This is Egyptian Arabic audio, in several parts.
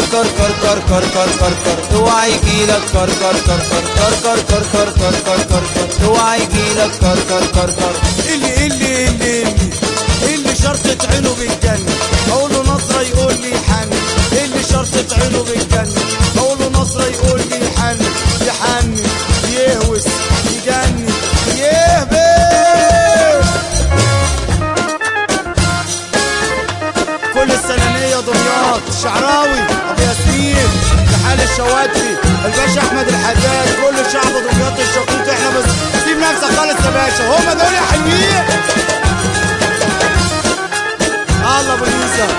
كر كر كر كر كر كر كر اوعى يجيلك كر كر كر كر كر كر كر كر كر كر كر كر اوعى يجيلك كر كر كر كر اللي اللي اللي اللي اللي شرطة عينه بالجنة اقول له نصرة يقول لي حن اللي شرطة عينه بالجنة اقول له نصرة يقول لي حن يحن يهوس يجنن يهبل كل السنانية دمياط شعراوي ابو ياسمين لحال الشواتفي الباشا احمد الحداد كل شعب دمياط الشقوط احنا بس سيب نفسك خالص يا باشا هما دول يا حلوين الله ابو يوسف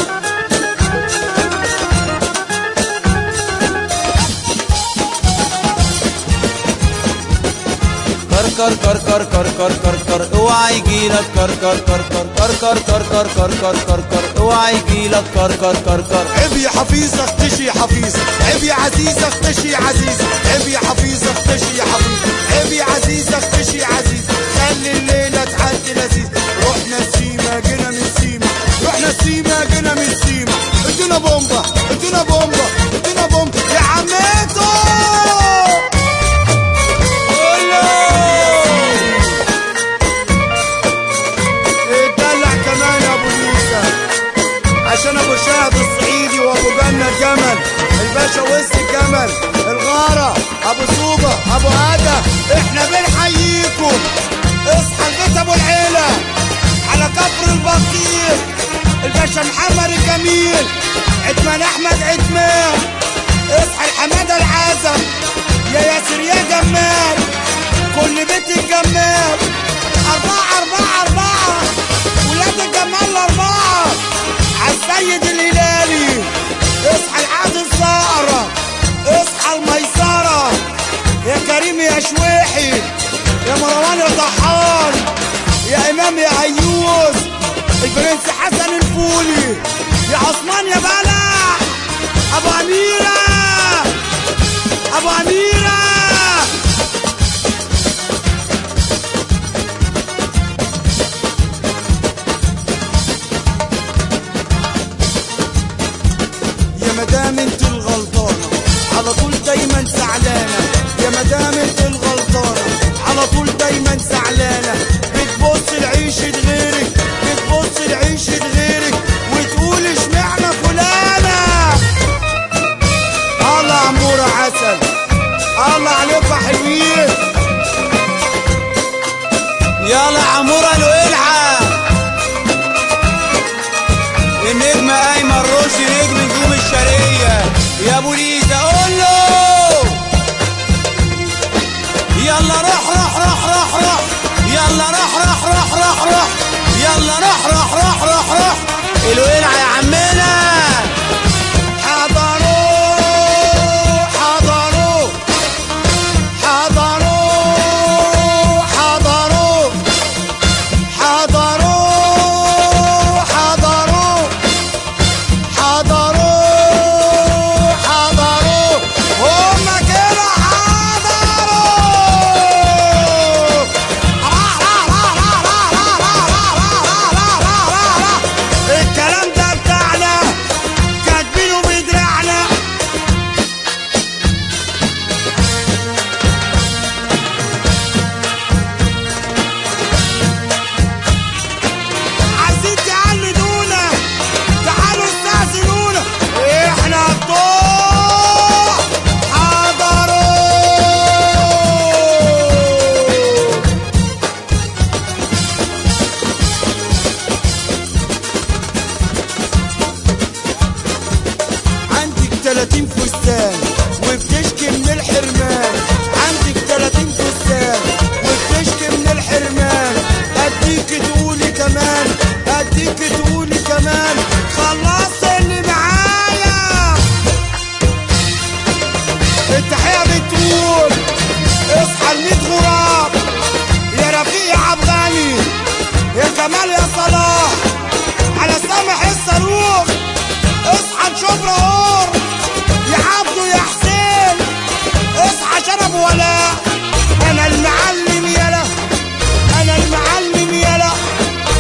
كر كر كر كر كر كر كر كر اوعى يجيلك كر كر كر كر كر كر كر كر كر كر كر كر اوعى يجيلك كر كر كر كر عيب يا حفيظة اختشي يا حفيظة عيب يا عزيزة اختشي يا عزيزة عيب يا حفيظة اختشي يا حفيظة عيب يا عزيزة اختشي يا عزيزة خلي الليلة تعدي لذيذ رحنا سيما جينا من سيما رحنا سيما جينا من سيما ادونا بومبا ادونا بومبا ادونا بومبا يا عمتو اتدلع كمان يا ابو يوسف عشان ابو شاهد الصعيدي وابو جنة الجمل الباشا وسط الجمل الغارة ابو صوبة ابو ادم احنا بنحييكم اصحى البيت ابو العيلة على كفر البطيخ الباشا محمد الجميل عتمان احمد عتمان اصحى الحمادة العزم يا ياسر يا جمال كل بيت الجمال أربعة أربعة أربعة ولاد الجمال الأربعة عالسيد الهلالي اصحى العاد الزهرة اصحى الميسرة يا كريم يا شويحي يا مروان يا طحان يا إمام يا أيوز البرنس حسن الفولي يا عثمان يا بلع أبو أميرة أبو أميرة يا مدام انت الغلطانة على طول دايما زعلانة يا مدام انت الغلطانة على طول دايما زعلانة بتبص لعيشة غيرك بتبص لعيشة غيرك وتقول اشمعنى فلانة الله عمورة عسل الله عليكم يا حلوين يلا عمورة الولعة النجم ايمن رشدي نجم نجوم الشرقية يا ابو ليزا قول له يلا روح روح روح روح روح يلا روح روح روح روح روح يلا روح روح روح روح روح الولعة يا عمنا حضروا حضروا حضروا حضروا حضروا حضروا حضروا حضروا هم كده حضروا الكلام ده بتاعنا كاتبينه بدراعنا عايزين تقلدونا تعالوا استأذنونا احنا بتوع حضروا عندك 30 فستان وبتشكي من الحرمان عندك 30 فستان وبتشكي من الحرمان اديك تقولي كمان اديك تقولي كمان خلصت اللي معايا التحية بتقول اصحى الميت غراب يا رفيق يا عبغاني يا كمال يا صلاح على سامح الصاروخ اصحى نشوف رهور يا عبدو يا حسين اصحى شرب ولا انا المعلم يلا انا المعلم يلا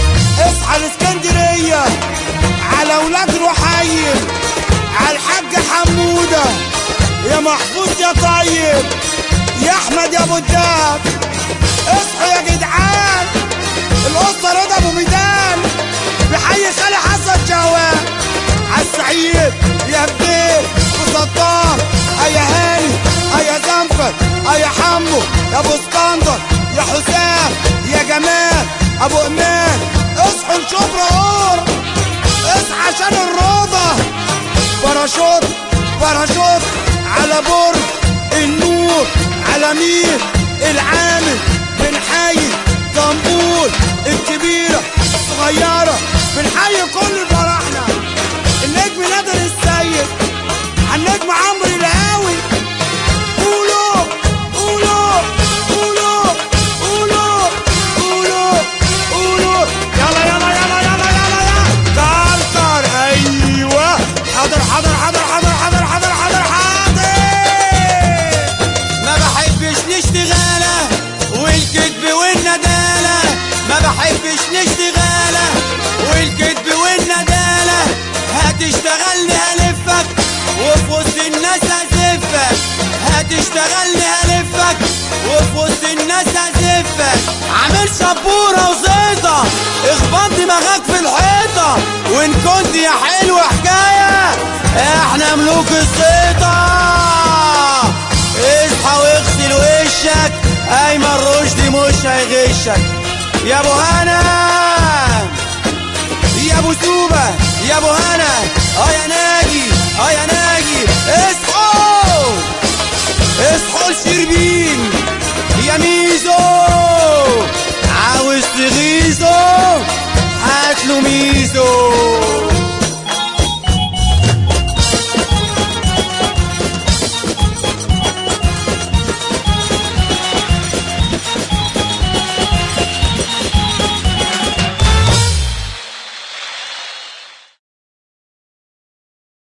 اصحى الاسكندريه على ولاد رحيم على الحاج محفوظ يا طيب يا احمد يا ابو الدهب اصحوا يا جدعان القصه رضا ابو ميدان بحي خالي حسن شهوان عالسعيد يا بدير وسطام يا هاني يا زنفر يا حمو يا ابو اسكندر يا حسام يا جمال ابو امان اصحوا نشوف رعور اصحى عشان الروضه باراشوت باراشوت على برج النور على مين العامل بنحيي طنبول الكبيرة الصغيرة بنحيي كل فرحنا النجم نادر السيد النجم عمرو الهاوي قولوا قولوا قولوا قولوا قولوا قولوا يلا يلا يلا يلا يلا يلا كركر ايوه حاضر حاضر حاضر حاضر حاضر حاضر حاضر حاضر ما بحبش الاشتغالة والكذب والندالة ما بحبش الاشتغالة والكذب والندالة هتشتغلني هلفك وفي وسط الناس هزفك هتشتغلني هلفك وفي وسط الناس هزفك عامل سبورة وزيطة اخبط دماغك في الحيطة وان كنت يا حلو حكاية احنا ملوك الزيطة اصحى واغسل وشك ايمن رشدي مش هيغشك يا ابو هنا يا ابو سوبة يا ابو هنا اه يا ناجي اه يا ناجي اصحوا اصحوا الشربين يا ميزو